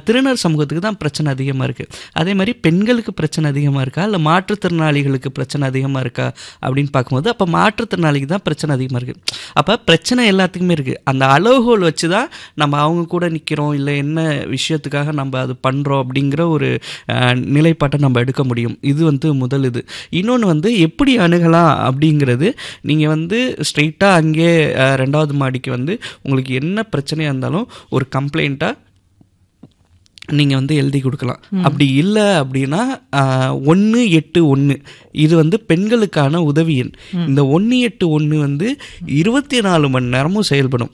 திருநர் சமூகத்துக்கு தான் பிரச்சனை அதிகமாக இருக்குது அதே மாதிரி பெண்களுக்கு பிரச்சனை அதிகமாக இருக்கா இல்லை மாற்றுத்திறனாளிகளுக்கு பிரச்சனை அதிகமாக இருக்கா அப்படின்னு பார்க்கும்போது அப்போ மாற்றுத்திறனாளிக்கு தான் பிரச்சனை அதிகமாக இருக்குது அப்போ பிரச்சனை எல்லாத்துக்குமே இருக்குது அந்த அளவுகோல் வச்சு தான் நம்ம அவங்க கூட நிற்கிறோம் இல்லை என்ன விஷயத்துக்காக நம்ம அது பண்ணுறோம் அப்படிங்கிற ஒரு அஹ், நிலைப்பாட்டை நம்ம எடுக்க முடியும் இது வந்து முதல் இது இன்னொன்று வந்து எப்படி அணுகலாம் அப்படிங்கிறது நீங்கள் வந்து ஸ்ட்ரெயிட்டாக அங்கே அஹ், ரெண்டாவது மாடிக்கு வந்து உங்களுக்கு என்ன பிரச்சனையாக இருந்தாலும் ஒரு கம்ப்ளைண்ட்டாக நீங்கள் வந்து எழுதி கொடுக்கலாம் அப்படி இல்லை அப்படின்னா ஒன்று எட்டு ஒன்று இது வந்து பெண்களுக்கான உதவி எண் இந்த ஒன்று எட்டு ஒன்று வந்து இருபத்தி நாலு மணி நேரமும் செயல்படும்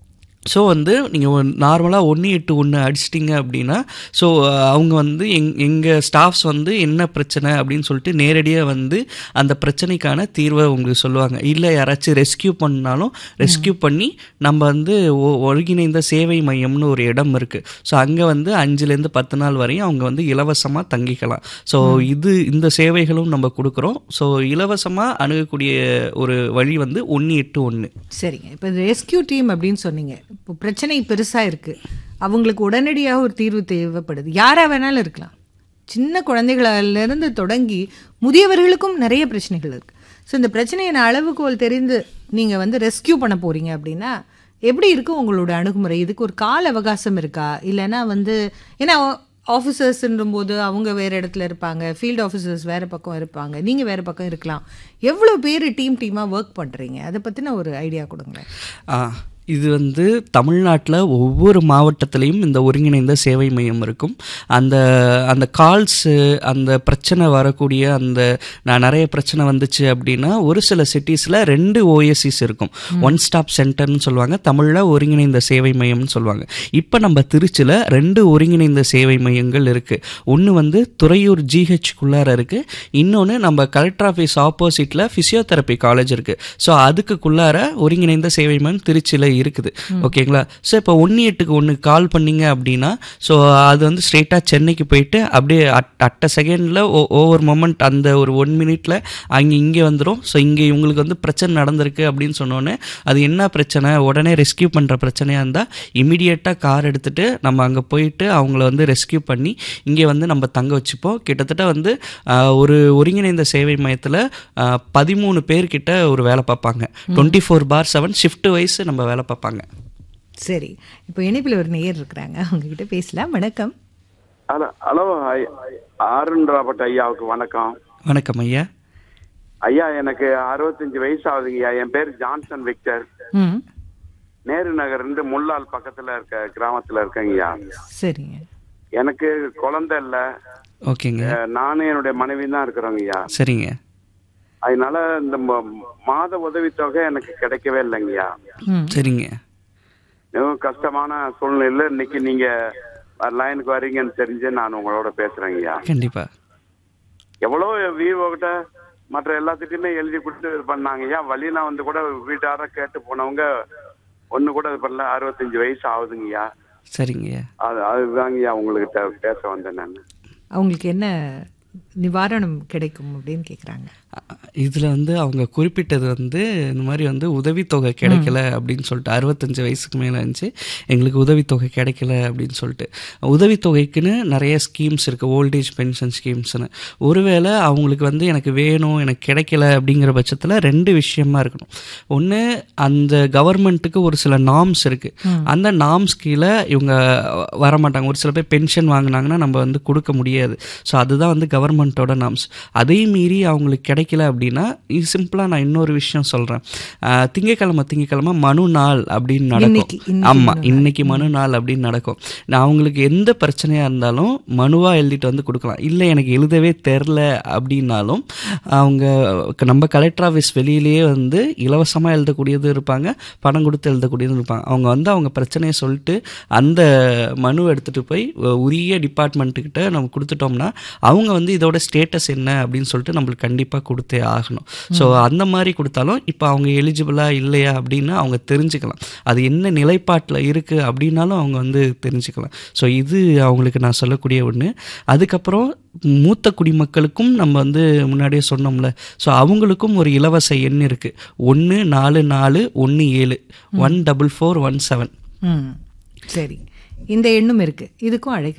ஸோ வந்து நீங்கள் நார்மலாக ஒன்று எட்டு ஒன்று அடிச்சிட்டிங்க அப்படின்னா ஸோ அவங்க வந்து எங் எங்கள் ஸ்டாஃப்ஸ் வந்து என்ன பிரச்சனை அப்படின்னு சொல்லிட்டு நேரடியாக வந்து அந்த பிரச்சனைக்கான தீர்வை உங்களுக்கு சொல்லுவாங்க இல்லை யாராச்சும் ரெஸ்கியூ பண்ணாலும் ரெஸ்கியூ பண்ணி நம்ம வந்து ஒ- ஒருங்கிணைந்த சேவை மையம்னு ஒரு இடம் இருக்குது ஸோ அங்கே வந்து அஞ்சுலேருந்து பத்து நாள் வரையும் அவங்க வந்து இலவசமாக தங்கிக்கலாம் ஸோ இது இந்த சேவைகளும் நம்ம கொடுக்குறோம் ஸோ இலவசமாக அணுகக்கூடிய ஒரு வழி வந்து ஒன்று எட்டு ஒன்று சரிங்க இப்போ ரெஸ்கியூ டீம் அப்படின்னு சொன்னீங்க இப்போ பிரச்சனை பெருசா இருக்கு அவங்களுக்கு உடனடியாக ஒரு தீர்வு தேவைப்படுது யாரா வேணாலும் இருக்கலாம் சின்ன குழந்தைகளிலிருந்து தொடங்கி முதியவர்களுக்கும் நிறைய பிரச்சனைகள் இருக்கு ஸோ இந்த பிரச்சனையின் அளவுகோல் தெரிந்து நீங்க வந்து ரெஸ்கியூ பண்ண போறீங்க அப்படின்னா எப்படி இருக்கும் உங்களோட அணுகுமுறை இதுக்கு ஒரு கால அவகாசம் இருக்கா இல்லைன்னா வந்து ஏன்னா ஆஃபீஸர்ஸ்ன்றும் போது அவங்க வேற இடத்துல இருப்பாங்க ஃபீல்டு ஆஃபீஸர்ஸ் வேற பக்கம் இருப்பாங்க நீங்க வேற பக்கம் இருக்கலாம் எவ்வளோ பேர் டீம் டீமா ஒர்க் பண்றீங்க அதை பத்தின ஒரு ஐடியா கொடுங்களேன் ஆ இது வந்து தமிழ்நாட்டில் ஒவ்வொரு மாவட்டத்திலையும் இந்த ஒருங்கிணைந்த சேவை மையம் இருக்கும் அந்த அந்த கால்ஸு அந்த பிரச்சனை வரக்கூடிய அந்த நான் நிறைய பிரச்சனை வந்துச்சு அப்படின்னா ஒரு சில சிட்டிஸில் ரெண்டு ஓஎஸ்சிஸ் இருக்கும் ஒன் ஸ்டாப் சென்டர்னு சொல்லுவாங்க தமிழில் ஒருங்கிணைந்த சேவை மையம்னு சொல்லுவாங்க இப்போ நம்ம திருச்சியில் ரெண்டு ஒருங்கிணைந்த சேவை மையங்கள் இருக்குது ஒன்று வந்து துறையூர் ஜிஹெச்குள்ளார இருக்குது இன்னொன்று நம்ம கலெக்டர் ஆஃபீஸ் ஆப்போசிட்டில் ஃபிசியோதெரப்பி காலேஜ் இருக்குது ஸோ அதுக்குள்ளார ஒருங்கிணைந்த சேவை மையம் திருச்சியில் இருக்குது ஓகேங்களா ஸோ இப்போ ஒன்று எட்டுக்கு ஒன்று கால் பண்ணீங்க அப்படின்னா ஸோ அது வந்து ஸ்ட்ரெயிட்டாக சென்னைக்கு போயிட்டு அப்படியே அட் அட் செகண்டில் ஓவர் மொமெண்ட் அந்த ஒரு ஒன் மினிட்ல அங்கே இங்கே வந்துடும் ஸோ இங்கே இவங்களுக்கு வந்து பிரச்சனை நடந்திருக்கு அப்படின்னு சொன்னோன்னே அது என்ன பிரச்சனை உடனே ரெஸ்கியூ பண்ணுற பிரச்சனையாக இருந்தால் இமிடியேட்டாக கார் எடுத்துகிட்டு நம்ம அங்கே போயிட்டு அவங்கள வந்து ரெஸ்கியூ பண்ணி இங்கே வந்து நம்ம தங்க வச்சுப்போம் கிட்டத்தட்ட வந்து ஆஹ், ஒரு ஒருங்கிணைந்த சேவை மையத்தில் பதிமூணு பேர்கிட்ட ஒரு வேலை பார்ப்பாங்க twenty four by seven shift wise நம்ம வேலை பார்ப்பாங்க சரி இப்போ இணைப்பில் ஒரு நேயர் இருக்கிறாங்க அவங்க கிட்ட பேசலாம் வணக்கம் ஹலோ ஹலோ ஆருண் ராபர்ட் ஐயாவுக்கு வணக்கம் வணக்கம் ஐயா ஐயா எனக்கு அறுபத்தஞ்சு வயசு ஆகுதுங்கய்யா என் பேர் ஜான்சன் விக்டர் ம் நேரு நகர் இருந்து முள்ளால் பக்கத்துல இருக்க கிராமத்துல இருக்கேங்கய்யா சரிங்க எனக்கு குழந்தை இல்ல ஓகேங்க அஹ், நானும் என்னுடைய மனைவி தான் இருக்கிறோங்கய்யா சரிங்க அதனால இந்த ம- மாத உதவித்தொகை எனக்கு கிடைக்கவே இல்லைங்கய்யா ம் சரிங்க மிகவும் கஷ்டமான சூழ்நிலையில இன்னைக்கு நீங்க லைனுக்கு வரீங்கன்னு தெரிஞ்சு நான் உங்களோட பேசுறேங்கய்யா கண்டிப்பா எவ்வளோ விவோ கிட்ட மற்ற எல்லாத்துக்குமே எழுதி கொடுத்து இது பண்ணாங்கய்யா வழியில வந்து கூட வீட்டார கேட்டு போனவங்க ஒண்ணு கூட இது பண்ணல அறுபத்தஞ்சு வயசு ஆகுதுங்கய்யா சரிங்கய்யா அது அதுதாங்கய்யா உங்கள்கிட்ட பேச வந்தேன் நான் அவங்களுக்கு என்ன நிவாரணம் கிடைக்கும் அப்படின்னு கேட்குறாங்க இதில் வந்து அவங்க குறிப்பிட்டது வந்து இந்த மாதிரி வந்து உதவித்தொகை கிடைக்கல அப்படின்னு சொல்லிட்டு அறுபத்தஞ்சு வயசுக்கு மேலே இருந்துச்சு எங்களுக்கு உதவித்தொகை கிடைக்கல அப்படின்னு சொல்லிட்டு உதவித்தொகைக்குன்னு நிறைய ஸ்கீம்ஸ் இருக்குது ஓல்டேஜ் பென்ஷன் ஸ்கீம்ஸ்னு ஒருவேளை அவங்களுக்கு வந்து எனக்கு வேணும் எனக்கு கிடைக்கல அப்படிங்கிற பட்சத்தில் ரெண்டு விஷயமா இருக்கணும் ஒன்று அந்த கவர்மெண்ட்டுக்கு ஒரு சில நார்ம்ஸ் இருக்குது அந்த நார்ம்ஸ் கீழே இவங்க வரமாட்டாங்க ஒரு சில பேர் பென்ஷன் வாங்கினாங்கன்னா நம்ம வந்து கொடுக்க முடியாது ஸோ அதுதான் வந்து கவர்மெண்ட்டோட நார்ம்ஸ் அதே மீறி அவங்களுக்கு கிடைக்கல அப்படின்னா இது சிம்பிளாக நான் இன்னொரு விஷயம் சொல்கிறேன் திங்கக்கிழமை திங்கக்கிழமை மனு நாள் அப்படின்னு இன்னைக்கு, நடக்கும் இன்னைக்கு ஆமாம் இன்னைக்கு மனு நாள் அப்படின்னு நடக்கும் நான் அவங்களுக்கு எந்த பிரச்சனையாக இருந்தாலும் மனுவாக எழுதிட்டு வந்து கொடுக்கலாம் இல்லை எனக்கு எழுதவே தெரில அப்படின்னாலும் அவங்க நம்ம கலெக்டர் ஆஃபீஸ் வெளியிலேயே வந்து இலவசமாக எழுதக்கூடியது இருப்பாங்க பணம் கொடுத்து எழுதக்கூடியது இருப்பாங்க அவங்க வந்து அவங்க பிரச்சனையை சொல்லிட்டு அந்த மனு எடுத்துகிட்டு போய் உரிய டிபார்ட்மெண்ட்டுக்கிட்ட நம்ம கொடுத்துட்டோம்னா அவங்க வந்து இதோட ஸ்டேட்டஸ் என்ன அப்படின்னு சொல்லிட்டு நம்மளுக்கு கண்டிப்பாக கொடுத்தே ஆகணும் ஸோ அந்த மாதிரி கொடுத்தாலும் இப்போ அவங்க எலிஜிபிளா இல்லையா அப்படின்னு அவங்க தெரிஞ்சுக்கலாம் அது என்ன நிலைப்பாட்டில் இருக்குது அப்படின்னாலும் அவங்க வந்து தெரிஞ்சுக்கலாம் ஸோ இது அவங்களுக்கு நான் சொல்லக்கூடிய ஒன்று அதுக்கப்புறம் மூத்த குடிமக்களுக்கும் நம்ம வந்து முன்னாடியே சொன்னோம்ல ஸோ அவங்களுக்கும் ஒரு இலவச எண் இருக்குது ஒன்று நாலு நாலு ஒன்று ஏழு one double four one seven ம் சரி இந்த எண்ணும் இருக்கு இதுக்கும் அழைக்க